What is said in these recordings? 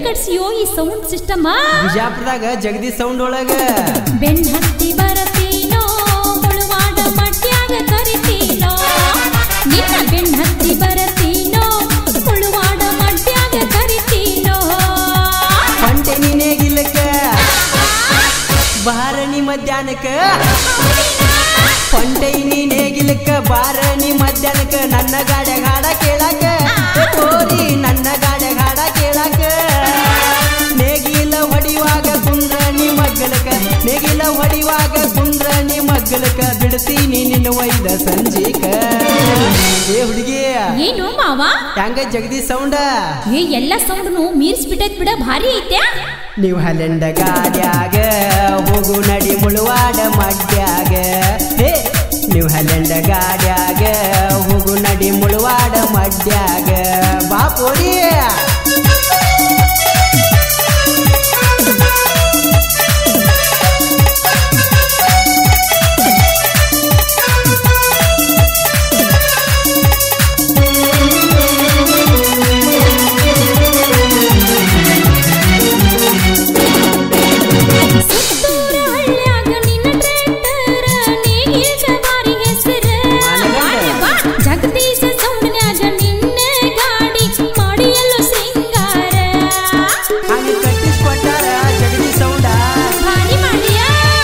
ಕಟ್ಸಿಯೋ ಈ sound system ಬಿಜಾಪುರದಾಗ Jagadish sound ಒಳಗ ಬೆನ್ ಹತ್ತಿ ಬರತೀನೋ ಮುಳುವಾಡ ಮಟ್ಯಾಗ ಕರಿತೀನೋ ನಿನ್ನ ಬೆನ್ ಹತ್ತಿ ಬರತೀನೋ ಮುಳುವಾಡ ಮಟ್ಯಾಗ ಕರಿತೀನೋ ಹೊಂಟೆ ನೀನೇ ಗಿಲ್ಲಕ್ಕ ಬಾರಣಿ ಮಧ್ಯಾಹ್ನಕ್ಕ ಹೊಂಟೆ ನೀನೇ ಗಿಲ್ಲಕ್ಕ ಬಾರಣಿ ಮಧ್ಯಾಹ್ನಕ್ಕ ನನ್ನ ಗಾಡ್ಯಾಗ ಹಾಡ ಕೇಳಾಕ ತೋರಿ ನನ್ನ ಗಾಡ್ಯಾಗ ಹಾಡ ಕೇಳಾಕ ನೇಗಿಲ ಹೊಡಿವಾಗ ಕುಂದ್ರ ನೀ ಮಗ್ಗಲಕ ನೇಗಿಲ ಹೊಡಿವಾಗ ಕುಂದ್ರ ನೀ ಮಗ್ಗಲಕ ಬಿಡ್ತೀನಿ ನಿನ್ನ ಒಯ್ದ ಸಂಜೀಕ ಏ ಹುಡುಗಿ ಏನು ಮಾವ ಹೆಂಗ ಜಗದೀಶ್ ಸೌಂಡ ಏ ಎಲ್ಲ ಸೌಂಡ್ನು ಮೀರ್ಸ್ಬಿಟ್ಟೈತ್ ಬಿಡ ಭಾರಿ ಐತ್ಯಾ ನೀವು ಹಲೆಂಡ ಗಾಡ್ಯಾಗ ಹೋಗು ನಡಿ ಮುಳುವಾಡ ಮಡ್ಯಾಗ ಹೇ ನೀವು ಹಲೆಂಡ ಗಾಡ್ಯಾಗ ಹೋಗು ನಡಿ ಮುಳುವಾಡ ಮಡ್ಯಾಗ ಬಾಪೋರಿ ಸುತ್ತೂರ ಹಳ್ಳ್ಯಾಗ ನಿನ್ನ ಟ್ರ್ಯಾಕ್ಟರ ನೇಗಿಲ್ದ ಬಾರಿ ಹೆಸರ ಬಾ, ಜಗದೀಶ ಸೌಂಡ್ನ್ಯಾಗ ನಿನ್ನ ಗಾಡಿ ಮಾಡಿ ಎಲ್ಲೋ ಸಿಂಗಾರ ಹಂಗ ಕಟ್ಟಿಸ್ಕೊಟ್ಟಾರ ಜಗದೀಶ್ ಸೌಂಡ ಭಾರಿ ಮಾಡಿಯಾ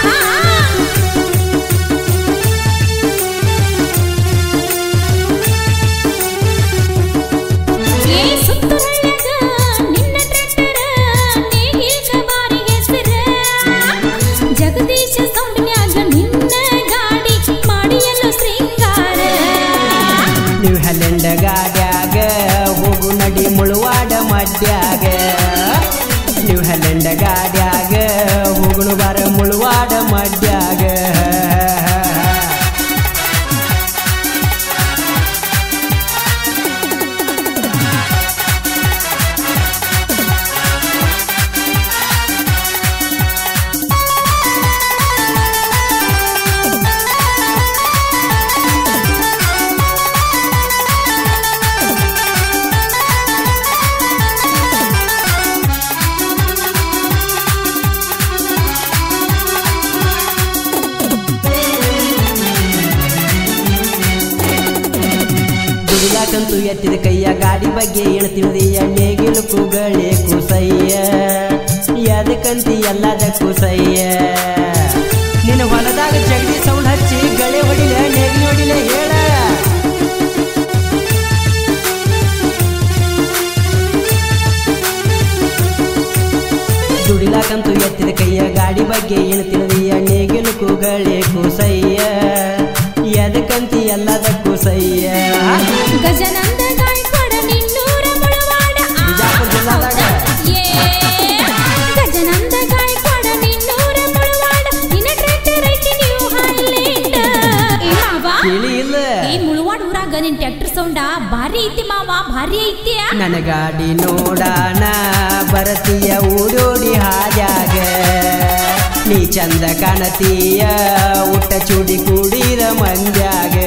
ಏ ಸುತ್ತೂರಳ್ಯಾಗ ನಿನ್ನ ಟ್ರ್ಯಾಕ್ಟರ ನೇಗಿಲ್ದ ಬಾರಿ ಹೆಸರ ಜಗದೀಶ ಸೌಂಡ್ನ್ಯಾಗ ನಿನ್ನ ಗಾಡಿ ಮಾಡಿ ಎಲ್ಲೋ ಸಿಂಗಾರ ನೀವು ಹಲೆಂಡ ಗಾಡ್ಯಾಗ ಹೋಗು ನಡಿ ಮುಳುವಾಡ ಮಡ್ಯಾಗ ನೀವು ಹಲೆಂಡ ಗಾಡ್ಯಾಗ ಹೋಗುನು ಬಾರ ಮುಳುವಾಡ ಮಡ್ಯಾಗ ದುಡಿಯಾಕಂತೂ ಎತ್ತಿದ ಕೈಯ ಗಾಡಿ ಬಗ್ಗೆ ಏನು ತಿಳಿದೀಯ ನೇಗಿಲು ಕೂಗಳೆ ಕುಸಯ್ಯ ಎದಕ್ಕಂತಿ ಎಲ್ಲದ ಕುಸಯ್ಯ ನಿನ್ನ ಹೊಲದಾಗ ಜಗದಿ ಸೌಂಡ್ ಹಚ್ಚಿ ಗಳೆ ಹೊಡಿಲೆ ನೇಗಿಲು ಹೊಡಿಲೆ ಹೇಳ ದುಡಿಲಾಕಂತೂ ಎತ್ತಿದ ಕೈಯ ಗಾಡಿ ಬಗ್ಗೆ ಏನು ತಿಳಿದೀಯ ನೇಗಿಲು ಕೂಗಳೆ ಕುಸಯ್ಯ ಎದಕ್ಕಂತಿ ಎಲ್ಲದ ಕುಸಯ್ಯ ಗಜನಂದ ಗಾಯಕವಾಡ ನಿನ್ನೂರ ಮುಳವಾಡ ಆ, ಬಿಜಾಪುರ ಜಿಲ್ಲಾದಾಗ. ಏ, ಗಜನಂದ ಗಾಯಕವಾಡ ನಿನ್ನೂರ ಮುಳವಾಡ ನಿನ್ನ ಟ್ರ್ಯಾಕ್ಟರ್ ಐತಿ ನೀವು ಹೈಲ್ಯಾಂಡ್ ಏ ಮಾವ ಕೇಳಿ ಇಲ್ಲ ಈ ಮುಳವಾಡ ಊರಾಗ ನಿನ್ ಟ್ರ್ಯಾಕ್ಟರ್ ಸೌಂಡ ಭಾರಿ ಐತಿ ಮಾವ ಭಾರಿ ಐತಿ ನನ್ನ ಗಾಡಿ ನೋಡಾನ ಬರತೀಯ ಓಡೋಡಿ ಹಾದ್ಯಾಗ ನೀ ಚಂದ ಕಾಣತೀಯ ಊಟ ಚೂಡಿ ಕೂಡಿರ ಮಂದ್ಯಾಗ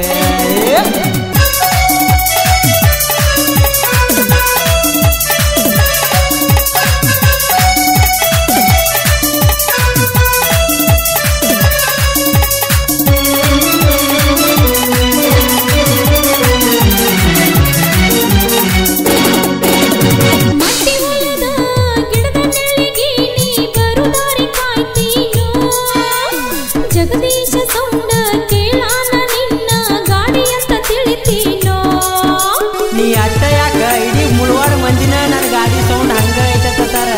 ಮಟ್ಟಿ ಹೊಲದ ಗಿಡದ ನೆರಳಿಗೆ ನೀ ಬರು ದಾರಿ ಕಾಯ್ತೀನೋ ಜಗದೀಶ ಸೌಂಡ ಕೇಳಾನ ನಿನ್ನ ಗಾಡಿ ಅಂತ ತಿಳಿತೀನೋ ನೀ ಅಟ್ಟ ಯಾಕ ಇಡೀ ಮುಳುವಾಡ ಮಂದಿನ ನನ್ನ ಗಾಡಿ ಸೌಂಡ್ ಹಂಗ ಐತತ್ತಾರ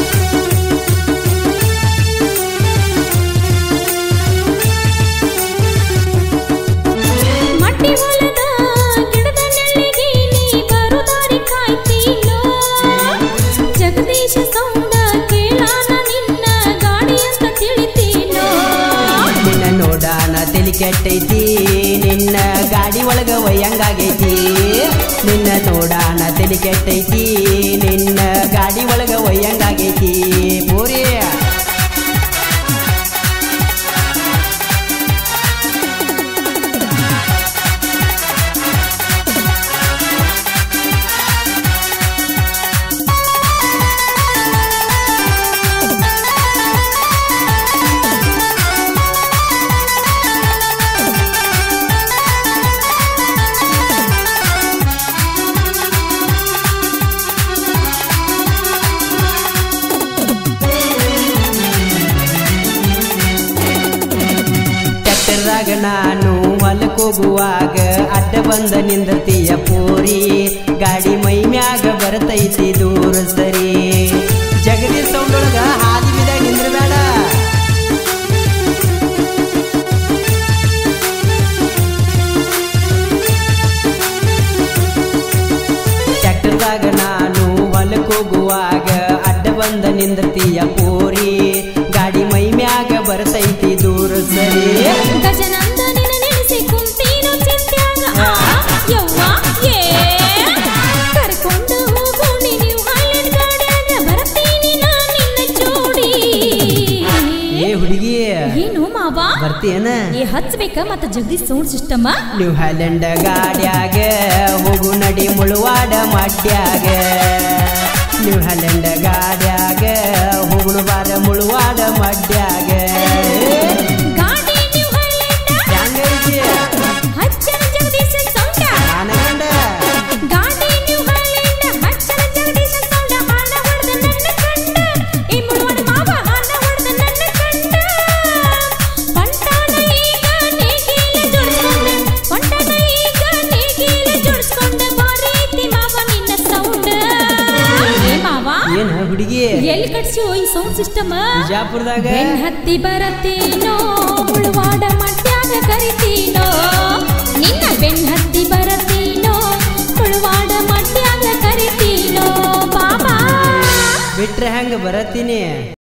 ಮಟ್ಟಿ ಹೊಲದ ಗಿಡದ ನೆರಳಿಗೆ ನೀ ಬರು ದಾರಿ ಕಾಯ್ತೀನೋ ಜಗದೀಶ ಸೌಂಡ ಕೇಳಾನ ನಿನ್ನ ಗಾಡಿ ಅಂತ ತಿಳಿತೀನೋ ನಿನ್ನ ನೋಡಾನ ತಲಿ ಕೆಟ್ಟೈತಿ ನಿನ್ನ ಗಾಡಿ ಒಳಗ ವಯ್ಯಂಗಾಗೈತಿ ನಿನ್ನ ನೋಡಾನ ತಲಿ ಕೆಟ್ಟೈತಿ ನಿನ್ನ ಗಾಡಿ ಒಳಗ ವಯ್ಯಂಗಾಗೈತಿ ಪೂರಿ ಟ್ಯಾಕ್ಟರ್ದಾಗ ನಾನು ಹೊಲಕ್ ಹೋಗುವಾಗ ಅಡ್ಡ ಬಂದ ನಿಂದತಿಯ ಪೂರಿ ಗಾಡಿ ಮೈ ಮ್ಯಾಗ ಬರ್ತೈತಿ ದೂರ ಸರಿ ಜಗದಿ ಸೌಂಡ್ ಒಳಗ ಹಾದಿ ಬಿದಾಗ ನಿಂದ್ರಬೇಡ ಟ್ಯಾಕ್ಟರ್ದಾಗ ನಾನು ಹೊಲಕ್ ಹೋಗುವಾಗ ಅಡ್ಡ ಬಂದ ನಿಂದತಿಯ ಪೂರಿ ಗಾಡಿ ಮೈ ಮ್ಯಾಗ ಬರ್ತೈತಿ ದೂರ ಸರಿ ಗಜನಂದನಿನ ನೆನೆಸಿ ಕುಂತೀನೋ ಚಿಂತ್ಯಾಗ ಆ, ಯವ್ವ ಏ ಕರ್ಕೊಂಡು ಹೋಗೋಣಿ ನೀವು ಹಾಲಿನ ಗಾಡ್ಯಾಗ ಬರ್ತೀನಿ ನಾ ನಿನ್ನ ಜೋಡಿ ಏ ಹುಡುಗಿ ಏನು ಮಾವ ಬರ್ತೀಯನ ಏ ಹಚ್ಬೇಕ ಮತ್ತ ಜಗದೀಶ್ ಸೌಂಡ್ ಸಿಸ್ಟಮ್ ನೀವು ಹ್ಯಾಲೆಂಡ ಗಾಡ್ಯಾಗ ಹೋಗು ನಡಿ ಮುಳುವಾಡ ಮಾಡ್ಯಾಗ ನೀವು ಹ್ಯಾಲೆಂಡ ಗಾಡ್ಯಾಗ ಹೋಗುಣ ಬಾರ ಮುಳುವಾಡ ಮಾಡ್ಯಾಗ ಗಾಡಿ ನೀವು ಹೈಲೈಟ ಹೆಂಗೈತಿ ಹಚ್ಚನ ಜಗದೀಶ ಸೌಂಡ ನಾನಗಂಡ ಗಾಡಿ ನೀವು ಹೈಲೈಟ ಹಚ್ಚನ ಜಗದೀಶ ಸೌಂಡ ಹಾನ ಹೊಡೆದ ನನ್ನ ಕಂಡ ಈ ಮುಳುವಣ ಮಾವ ಹಾನ ಹೊಡೆದ ನನ್ನ ಕಂಡ ಪಂಟಾನ ಈಗ ನೇಗಿಲ ಜೋಡಿಸ್ಕೊಂಡೆ ಪಂಟಾನ ಈಗ ನೇಗಿಲ ಜೋಡಿಸ್ಕೊಂಡೆ ಬಾರಿ ಐತಿ ಮಾವ ನಿನ್ನ ಸೌಂಡ್ ಏ ಮಾವ ಏನ ಹುಡುಗಿ ಎಲ್ಲಿ ಕಟ್ಸಿ ಈ ಸೌಂಡ್ ಸಿಸ್ಟಮ್ ಬಿಜಾಪುರದಾಗ ಬೆನ್ ಹತ್ತಿ ಬರತೀನೋ ಮುಳುವಾಡ ಮಟ್ಯಾಗ ಕರಿತೀನೋ ನಿನ್ನ ಬೆನ್ ಹತ್ತಿ ಬರತೀನೋ ಮುಳುವಾಡ ಮಟ್ಯಾಗ ಕರಿತೀನೋ ಬಾಬಾ ಬಿಟ್ರೆ ಹೆಂಗ ಬರತೀನಿ